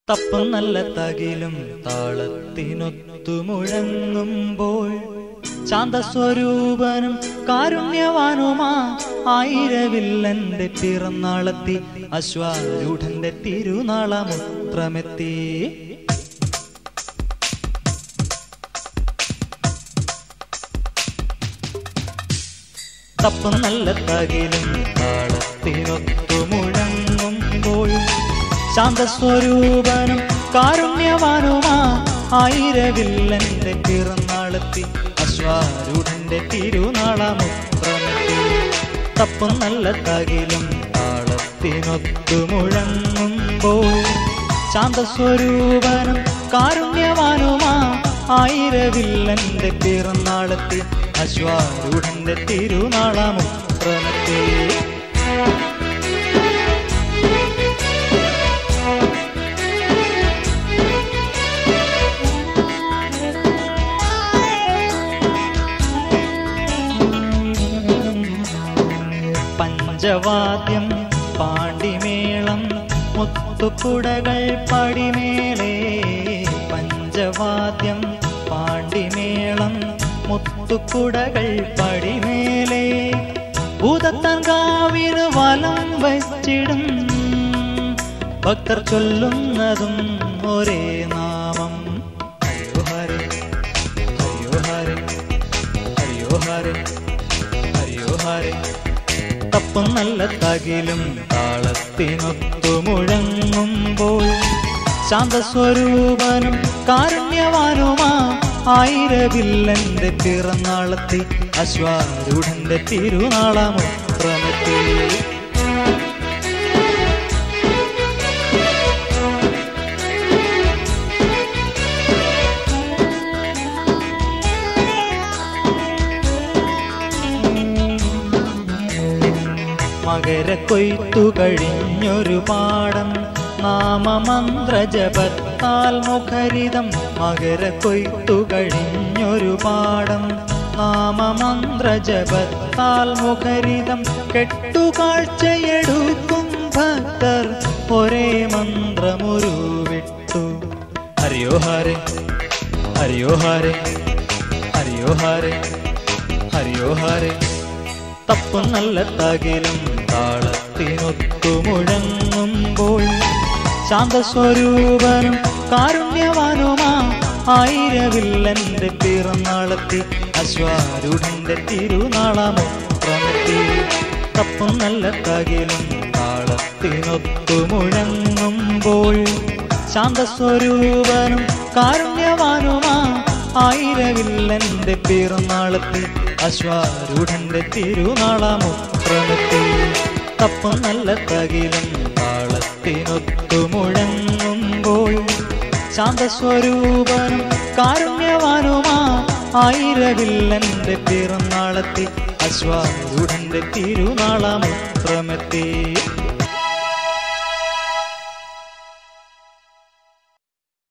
തപ്പം നല്ല തകിലും താളത്തിനൊത്തു മുഴങ്ങുമ്പോൾ ശാന്തസ്വരൂപനും കാരുണ്യവാനുമാ ആയിരവില്ലന്റെ പിറന്നാളത്തി അശ്വാരൂഢന്റെ തിരുനാളമുത്രമെത്തി തപ്പം നല്ല തകിലും താളത്തിനൊത്തു മുഴങ്ങുമ്പോൾ ശാന്തസ്വരൂപനും കാരുണ്യവാനുമാ ആയിരവില്ലന്റെ പിറന്നാളത്തി അശ്വാരൂഢന്റെ തിരുനാളമുത്രമെത്തി തപ്പം നല്ല തകിലും താളത്തിനൊത്തു മുഴങ്ങുമ്പോൾ ശാന്തസ്വരൂപനും കാരുണ്യവാനുമാ ആയിരവില്ലന്റെ പിറന്നാളത്തി അശ്വാരൂഢന്റെ തിരുനാളമുത്രമെത്തി പഞ്ചവാദ്യം പാണ്ടിമേളം മുത്തുക്കുടകൾ പടിമേളേ പഞ്ചവാദ്യം പാണ്ടിമേളം മുത്തുക്കുടകൾ പടിമേലേ ഭൂതത്താൻ കാവിന് വലം വച്ചിടും ഭക്തർ ചൊല്ലുന്നതും ഒരേ നാമം ഹരിയോ ഹരേ ഹരിയോ ഹരേ ഹരിയോ ഹരേ ഹരിയോ ഹരേ തപ്പം നല്ല തകിലും താളത്തിനൊത്തു മുഴങ്ങുമ്പോൾ ശാന്തസ്വരൂപനും കാരുണ്യവാനുമാ ആയിരവില്ലന്റെ പിറന്നാളത്തി അശ്വാരൂഢന്റെ തിരുനാളമുത്രമെത്തി മകര കൊയ്ത്തു കഴിഞ്ഞൊരു പാടം നാമമന്ത്രജപത്താൽ മുഖരിതം മകര കൊയ്ത്തു കഴിഞ്ഞൊരു പാടം നാമമന്ത്രജപത്താൽ മുഖരിതം കെട്ടുകാഴ്ചയെടുക്കും ഭക്തർ ഒരേ മന്ത്രമുരുവിട്ടു ഹരിയോ ഹരേ ഹരിയോ ഹരേ ഹരിയോ ഹരേ ഹരിയോ ഹരേ തപ്പും നല്ല തകിലും താളത്തിനൊത്തു മുഴങ്ങുമ്പോൾ ശാന്തസ്വരൂപനും കാരുണ്യവാനുമാ ആയിരവില്ലന്റെ പിറന്നാളത്തി അശ്വാരൂഢന്റെ തിരുനാളമുത്രമെത്തി തപ്പും നല്ല തകിലും താളത്തിനൊത്തു മുഴങ്ങുമ്പോൾ ശാന്തസ്വരൂപനും കാരുണ്യവാനുമാ ആയിരവില്ലന്റെ പിറന്നാളത്തി അശ്വാരൂഢന്റെ തിരുനാളമുത്രമെത്തി തപ്പം നല്ല തകിലും താളത്തിനൊത്തു മുഴങ്ങുമ്പോൾ ശാന്തസ്വരൂപനും കാരുണ്യവാനുമാ ആയിരവില്ലന്റെ പിറന്നാളത്തി അശ്വാരൂഢന്റെ തിരുനാളമുത്രമെത്തി